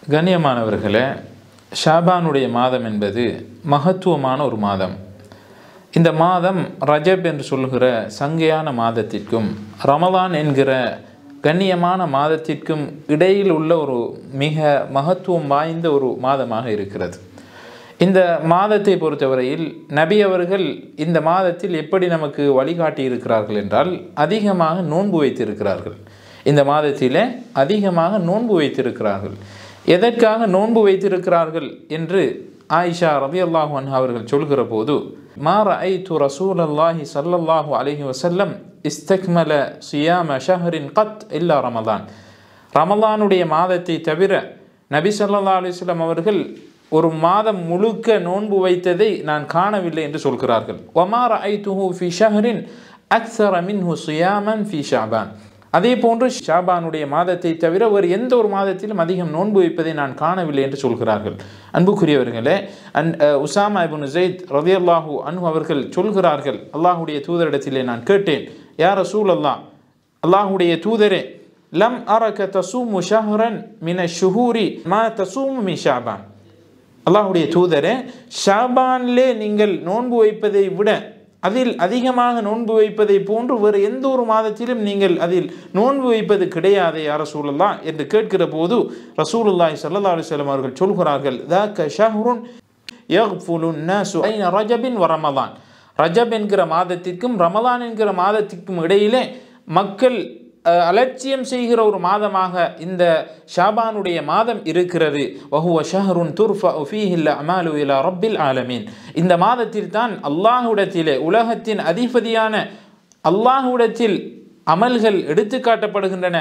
கண்ணியமானவர்களே ஷாபானுடைய மாதம் என்பது மகத்துவமான ஒரு மாதம் இந்த மாதம் ரஜப் என்று சொல்கிற சங்கையான மாதத்திற்கும் ரமலான் என்கிற கண்ணியமான மாதத்திற்கும் இடையில் உள்ள ஒரு மிக மகத்துவம் வாய்ந்த ஒரு மாதமாக இருக்கிறது இந்த மாதத்தை பொறுத்தவரையில் நபி அவர்கள் இந்த மாதத்தில் எப்படி நமக்கு வழிகாட்டி இருக்கிறார்கள் என்றால் அதிகமாக நோன்பு வைத்திருக்கிறார்கள் இந்த மாதத்திலே அதிகமாக நோன்பு வைத்திருக்கிறார்கள் எதற்காக நோன்பு வைத்திருக்கிறார்கள் என்று ஆயிஷா ரபி அல்லாஹு அவர்கள் சொல்கிற போது மாற ஐ து ரசூல் அல்லாஹி சல்லல்லாஹு அலஹி வசல்லம் இஸ்தக்மல சியாம ஷஹரின் கத் இல்லா ரமலான் ரமலானுடைய மாதத்தை தவிர நபி சல்லா அலிஸ்லாம் அவர்கள் ஒரு மாதம் முழுக்க நோன்பு வைத்ததை நான் காணவில்லை என்று சொல்கிறார்கள் ஒமார் ஐ துஹு ஃபி ஷஹரின் அக்சர மின்ஹு சுயாமன் ஃபி ஷாபான் அதே போன்று ஷாபானுடைய மாதத்தை தவிர வேறு எந்த ஒரு மாதத்திலும் அதிகம் நோன்பு வைப்பதை நான் காணவில்லை என்று சொல்கிறார்கள் அன்புக்குரியவர்களே அன் உசாமா இபுன் ஜெயித் ரதி அல்லாஹூ அன்பு அவர்கள் சொல்கிறார்கள் அல்லாஹுடைய தூதரிடத்திலே நான் கேட்டேன் யார் ரசூல் அல்லாஹ் அல்லாஹுடைய தூதரே லம் அரக தசூமு ஷஹரன் மின ஷுஹூரி மா தசூமு மி ஷாபான் அல்லாஹுடைய தூதரே ஷாபான்லே நீங்கள் நோன்பு வைப்பதை விட அதில் அதிகமாக நோன்பு வைப்பதை போன்று வேறு எந்த ஒரு மாதத்திலும் நீங்கள் அதில் நோன்பு வைப்பது கிடையாது யார் ரசூலுல்லா என்று கேட்கிற போது ரசூலுல்லாய் சல்லா அலுவலம் அவர்கள் சொல்கிறார்கள் தாக்க ஷஹ்ருன் யஃபுலுன் நாசு ஐன ரஜபின் வ ரமலான் ரஜப் என்கிற மாதத்திற்கும் ரமலான் என்கிற மாதத்திற்கும் இடையிலே மக்கள் அலட்சியம் செய்கிற ஒரு மாதமாக இந்த ஷாபானுடைய மாதம் இருக்கிறது வஹுவ ஷஹருன் துர்ஃபா ஃபீஹில்ல அமாலு இலா ரப்பில் ஆலமீன் இந்த மாதத்தில் தான் அல்லாஹுடத்திலே உலகத்தின் அதிபதியான அல்லாஹுடத்தில் அமல்கள் எடுத்து காட்டப்படுகின்றன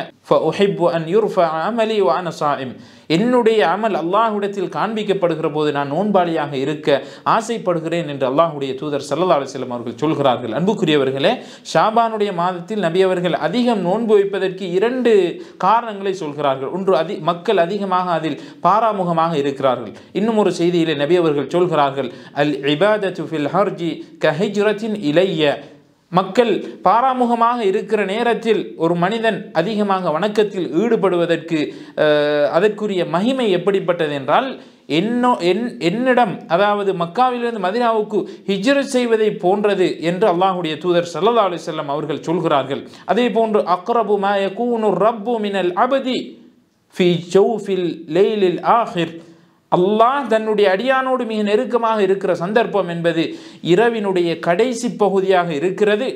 அமலி வான சாயிம் என்னுடைய அமல் அல்லாஹுடத்தில் காண்பிக்கப்படுகிற போது நான் நோன்பாளியாக இருக்க ஆசைப்படுகிறேன் என்று அல்லாஹுடைய தூதர் சல்லா அலிஸ்லம் அவர்கள் சொல்கிறார்கள் அன்புக்குரியவர்களே ஷாபானுடைய மாதத்தில் நபி அவர்கள் அதிகம் நோன்பு வைப்பதற்கு இரண்டு காரணங்களை சொல்கிறார்கள் ஒன்று அதி மக்கள் அதிகமாக அதில் பாராமுகமாக இருக்கிறார்கள் இன்னும் ஒரு செய்தியிலே நபி அவர்கள் சொல்கிறார்கள் அல் இபாதத்து ஃபில் ஹர்ஜி கஹிஜ்ரத்தின் இலைய மக்கள் பாராமுகமாக இருக்கிற நேரத்தில் ஒரு மனிதன் அதிகமாக வணக்கத்தில் ஈடுபடுவதற்கு அதற்குரிய மகிமை எப்படிப்பட்டது என்றால் என்னோ என் என்னிடம் அதாவது மக்காவிலிருந்து மதினாவுக்கு ஹிஜ்ரத் செய்வதை போன்றது என்று அல்லாஹுடைய தூதர் சல்லா அலி செல்லம் அவர்கள் சொல்கிறார்கள் அதே போன்று அக்ரபு மாய கூனு ரப்பு மினல் அபதி ஃபி ஜௌஃபில் லெய்லில் ஆஹிர் அல்லாஹ் தன்னுடைய அடியானோடு மிக நெருக்கமாக இருக்கிற சந்தர்ப்பம் என்பது இரவினுடைய கடைசி பகுதியாக இருக்கிறது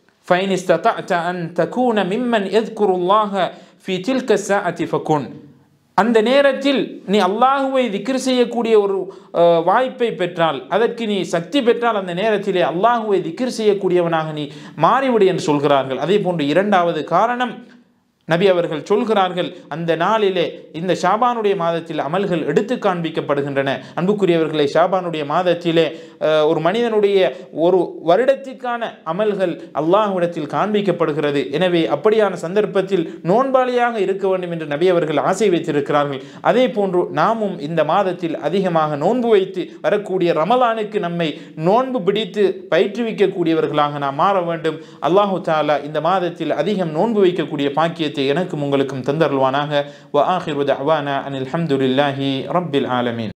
அந்த நேரத்தில் நீ அல்லாஹுவை திக்ர் செய்யக்கூடிய ஒரு வாய்ப்பை பெற்றால் அதற்கு நீ சக்தி பெற்றால் அந்த நேரத்திலே அல்லாஹுவை திக்ர் செய்யக்கூடியவனாக நீ மாறிவிடு என்று சொல்கிறார்கள் அதே போன்று இரண்டாவது காரணம் நபி அவர்கள் சொல்கிறார்கள் அந்த நாளிலே இந்த ஷாபானுடைய மாதத்தில் அமல்கள் எடுத்து காண்பிக்கப்படுகின்றன அன்புக்குரியவர்களை ஷாபானுடைய மாதத்திலே ஒரு மனிதனுடைய ஒரு வருடத்திற்கான அமல்கள் அல்லாஹ்விடத்தில் காண்பிக்கப்படுகிறது எனவே அப்படியான சந்தர்ப்பத்தில் நோன்பாளியாக இருக்க வேண்டும் என்று நபி அவர்கள் ஆசை வைத்திருக்கிறார்கள் அதே போன்று நாமும் இந்த மாதத்தில் அதிகமாக நோன்பு வைத்து வரக்கூடிய ரமலானுக்கு நம்மை நோன்பு பிடித்து பயிற்றுவிக்கக்கூடியவர்களாக நாம் மாற வேண்டும் அல்லாஹு தாலா இந்த மாதத்தில் அதிகம் நோன்பு வைக்கக்கூடிய பாக்கியத்தை பாக்கியத்தை எனக்கும் உங்களுக்கும் தந்தருள்வானாக வ ஆஹிரு தஅவானா அனில் ஹம்துலில்லாஹி ரப்பில் ஆலமீன்